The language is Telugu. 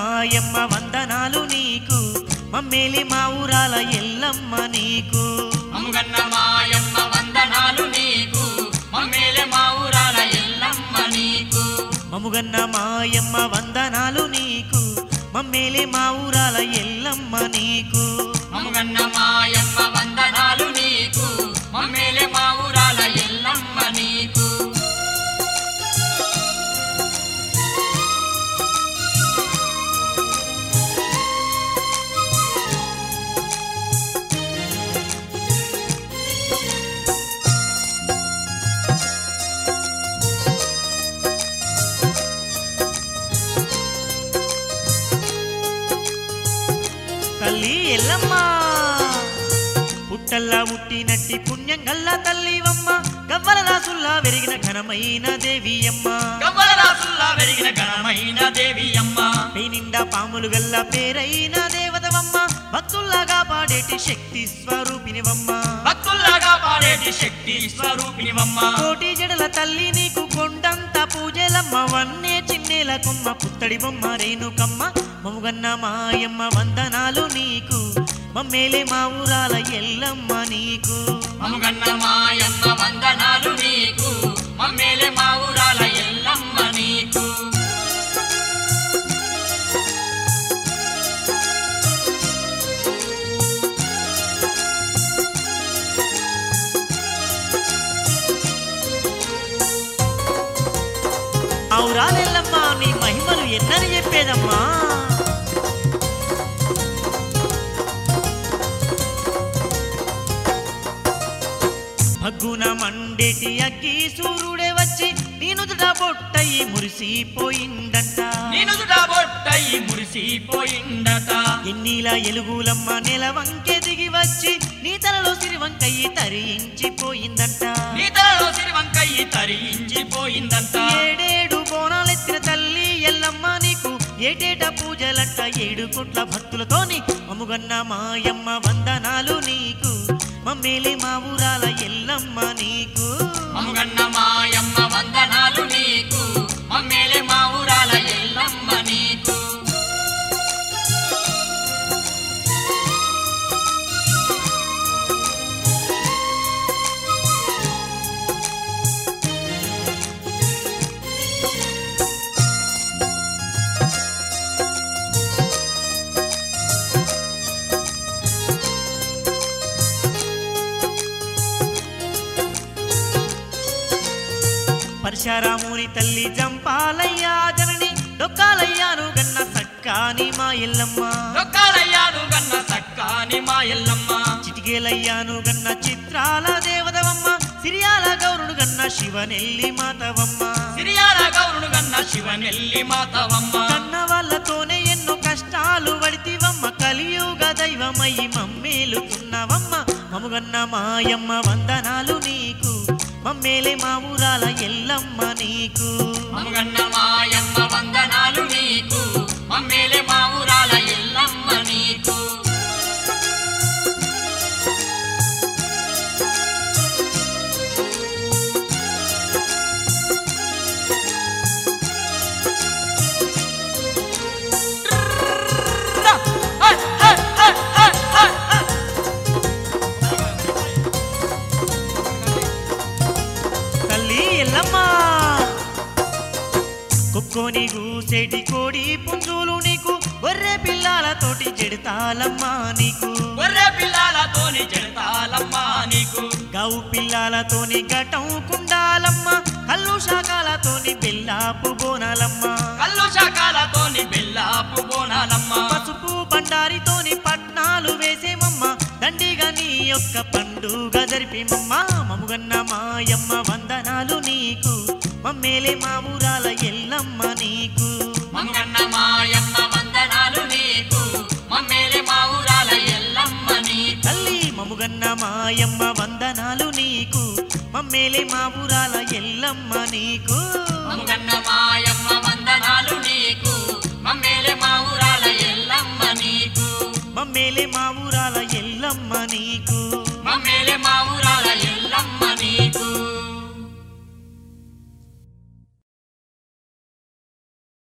మాయమ్మ వందనాలు నీకు మమ్మేలి మా ఊరాల ఎల్లమ్మ నీకు మముగన్న మాయమ్మ వందనాలు నీకు మమ్మేలే మా ఊరాల ఎల్లమ్మ నీకు మముగన్న మాయమ్మ వందనాలు నీకు మమ్మేలి మా ఊరాల ఎల్లమ్మ నీకు మముగన్న మాయమ్మ వందనాలు నీకు మమ్మేలే మా ఊరాల ఎల్లమ్మ నీకు తల్లి ఎల్లమ్మ పుట్టల్లా పుట్టినట్టి పుణ్యం గల్లా తల్లివమ్మ గవ్వల రాసుల్లా వెరిగిన ఘనమైన దేవియమ్మ గవ్వల రాసుల్లా వెలిగిన ఘనమైన దేవి అమ్మ పై నిండా పాములు గల్ల పేరైన దేవతవమ్మ భక్తుల్లాగా పాడేటి శక్తి స్వరూపినివమ్మ భక్తుల్లాగా పాడేటి శక్తి స్వరూపినివమ్మ కోటి జడల తల్లి నీకు కొండంత పూజలమ్మ వన్నే చిన్నేల కొమ్మ పుత్తడి బొమ్మ రేణుకమ్మ మముగన్న మాయమ్మ వందనాలు నీకు మమ్మేలే మా ఊరాల ఎల్లమ్మ నీకు మముగన్న మాయమ్మ వందనాలు నీకు మమ్మేలే మా ఊరాల ఎల్లమ్మ నీకు అవురా ఎల్లమ్మ నీ మహిమలు ఎన్నని చెప్పేదమ్మా భగ్గున మండేటి అగ్గి సూర్యుడే వచ్చి నీనుదుట బొట్టయి మురిసిపోయిందంట నేనుదుట బొట్టయి మురిసిపోయిండట ఎన్నిల ఎలుగులమ్మ నెల వంకె దిగి వచ్చి నీ తలలో సిరివంకయ్యి తరించిపోయిందంట నీ తలలో సిరివంకయ్యి తరించిపోయిందంట ఏడేడు బోనాలెత్తిన తల్లి ఎల్లమ్మ నీకు ఏటేట పూజలంట ఏడు కోట్ల భక్తులతోని అముగన్న మాయమ్మ వందనాలు నీకు మమ్మేలే మా ఊరాల ఎల్లమ్మ నీకు మముగన్న మాయమ్మ వందనాలు నీకు మమ్మేలే మా ఊరాల ఎల్లమ్మ నీకు పరశురాముని తల్లి జంపాలయ్యా జనని డొక్కాలయ్యాను గన్న సక్కాని మా ఎల్లమ్మ దొక్కాలయ్యాను గన్న సక్కాని మా ఎల్లమ్మ చిటికేలయ్యాను గన్న చిత్రాల దేవదవమ్మ సిరియాల గౌరుడు గన్న శివనెల్లి మాతవమ్మ సిరియాల గౌరుడు గన్న శివనెల్లి మాతవమ్మ కన్న వాళ్ళతోనే ఎన్నో కష్టాలు పడితివమ్మ కలియుగ దైవమయ్యి మమ్మేలుతున్నవమ్మ మముగన్న మాయమ్మ వందనాలు నీకు మమ్మేలే మా ఊరాల ఎల్లమ్మ నీకు మముగన్న మాయమ్మ వందనాలు నీకు మమ్మేలే మా ఊరాల ఎల్లమ్మ నీకు తల్లి ఎల్లమ్మ కుక్కోని గూసేటి కోడి పుంజులు నీకు గొర్రె పిల్లలతోటి చెడతాలమ్మా నీకు గొర్రె పిల్లలతోని చెడతాలమ్మ నీకు గౌ పిల్లలతోని ఘటం కుండాలమ్మ కల్లు శాఖలతోని బెల్లాపు బోనాలమ్మ కల్లు శాఖలతోని బెల్లాపు బోనాలమ్మ పసుపు బండారితోని పట్నాలు వేసేమమ్మ దండిగా నీ యొక్క పండుగ జరిపిమమ్మ మముగన్న మాయమ్మ వందనాలు నీకు మమ్మేలే మా ఊరాల ఎల్లమ్మ నీకు మంగన్న మాయమ్మ వందనాలు నీకు మమ్మేలే మా ఊరాల ఎల్లమ్మ నీకు తల్లి మముగన్న మాయమ్మ వందనాలు నీకు మమ్మేలే మా ఊరాల ఎల్లమ్మ నీకు మంగన్న మాయమ్మ వందనాలు నీకు మమ్మేలే మా ఊరాల ఎల్లమ్మ నీకు మమ్మేలే మా